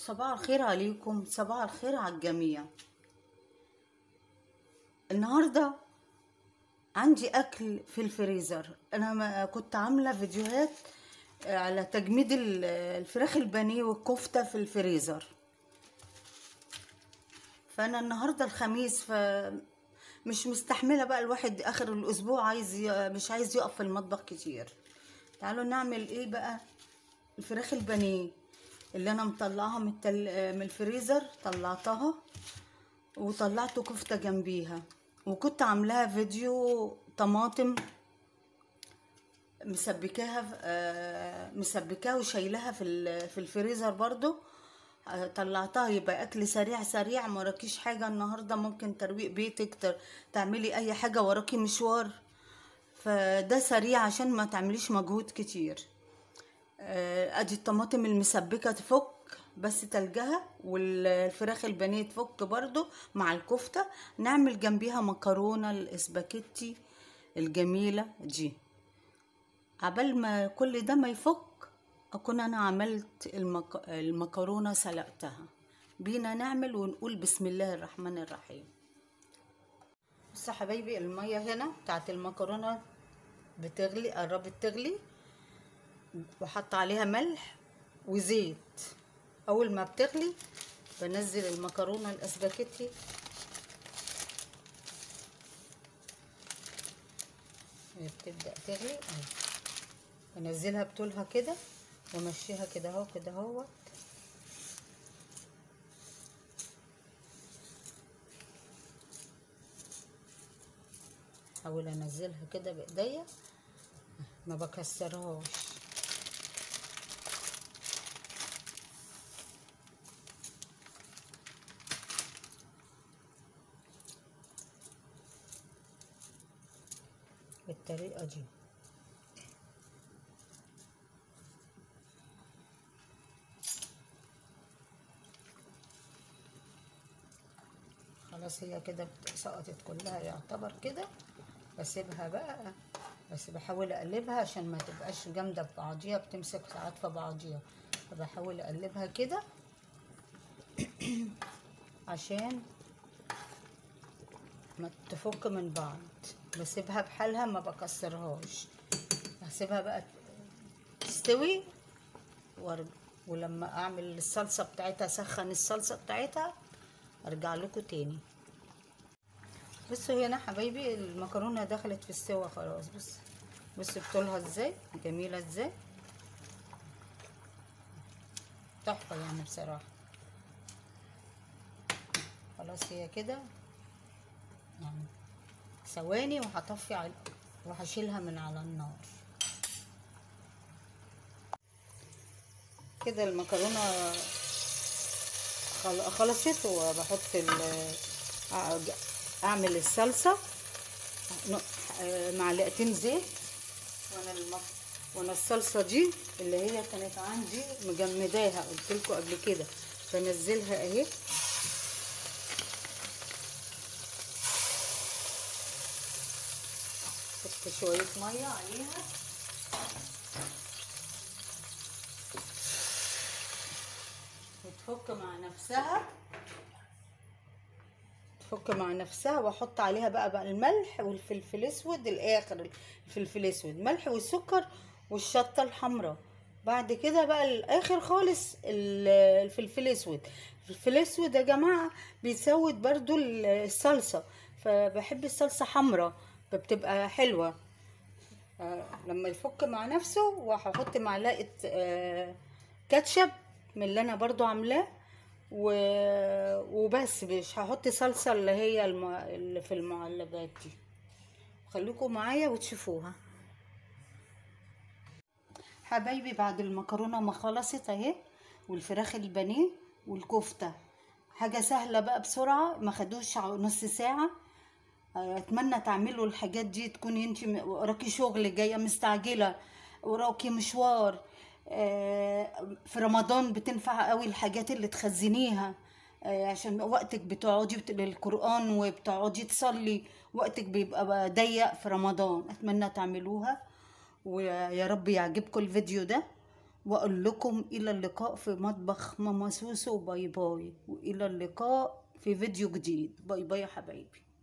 صباح الخير عليكم صباح الخير على الجميع النهارده عندي اكل في الفريزر انا ما كنت عامله فيديوهات على تجميد ال- الفراخ البانيه والكفته في الفريزر فانا النهارده الخميس ف مش مستحمله بقى الواحد اخر الاسبوع عايز ي... مش عايز يقف في المطبخ كتير تعالوا نعمل ايه بقى الفراخ البانيه اللي انا مطلعها من التل... من الفريزر طلعتها وطلعت كفته جنبيها وكنت عاملاها فيديو طماطم مسبكاها آه، مسبكاها وشايلها في ال- في الفريزر برضو آه، طلعتها يبقى اكل سريع سريع ما وراكيش حاجه النهارده ممكن ترويق بيتك ت- تعملي اي حاجه وراكي مشوار فده سريع عشان ما تعمليش مجهود كتير آه، ادي الطماطم المسبكه تفك بس تلجها والفراخ البانيه تفك برضو مع الكفته نعمل جنبيها مكرونه الاسباجيتي الجميله دي عبال ما كل ده ما يفك اكون انا عملت المك... المكرونه سلقتها بينا نعمل ونقول بسم الله الرحمن الرحيم بصوا يا حبايبي الميه هنا بتاعت المكرونه بتغلي قربت تغلي وحط عليها ملح وزيت اول ما بتغلي بنزل المكرونه الاسباجيتي هي بتبدا تغلي اهي بنزلها بطولها كده وامشيها كده اهو كده اهو احاول انزلها كده بايديا ما بكسرهاش بالطريقه دي خلاص هي كده سقطت كلها يعتبر كده بسيبها بقى بس بحاول اقلبها عشان ما تبقاش جامده في بعضيها بتمسك ساعات في بعضيها فبحاول اقلبها كده عشان ما تفك من بعض بسيبها بحالها ما بكسرهاش هسيبها بقى تستوي وارجع ولما اعمل الصلصه بتاعتها اسخن الصلصه بتاعتها ارجع لكم تاني بصوا هنا حبايبي المكرونه دخلت في السوا خلاص بص بصوا بطولها ازاي جميله ازاي تحفه يعني بصراحه خلاص هي كده يعني ثواني وهطفي على وهشيلها من على النار كده المكرونه خلصت وبحط اعمل الصلصه معلقتين زيت وانا المف... وانا الصلصه دي اللي هي كانت عندي مجمداها قلت لكم قبل كده بنزلها اهي حط شويه ميه عليها وتفك مع نفسها تفك مع نفسها واحط عليها بقى بقى الملح والفلفل الاسود الاخر الفلفل الاسود ملح والسكر والشطه الحمراء بعد كده بقى الاخر خالص الفلفل الاسود الفلفل الاسود يا جماعه بيسود برضو الصلصه فبحب الصلصه حمراء فبتبقى حلوه آه لما يفك مع نفسه وهحط معلقه آه كاتشب من اللي انا برضو عاملاه و... وبس مش هحط صلصه اللي هي الم... اللي في المعلبات دي خليكم معايا وتشوفوها حبايبي بعد المكرونه ما خلصت اهي والفراخ البانيه والكفته حاجه سهله بقى بسرعه ما خدوش نص ساعه اتمنى تعملوا الحاجات دي تكوني انت وراكي شغل جايه مستعجله وراكي مشوار في رمضان بتنفع قوي الحاجات اللي تخزنيها عشان وقتك بتقعدي للقرآن وبتقعدي تصلي وقتك بيبقى ضيق في رمضان اتمنى تعملوها ويا رب يعجبكم الفيديو ده واقول لكم الى اللقاء في مطبخ ماما سوسو باي باي والى اللقاء في فيديو جديد باي باي يا حبايبي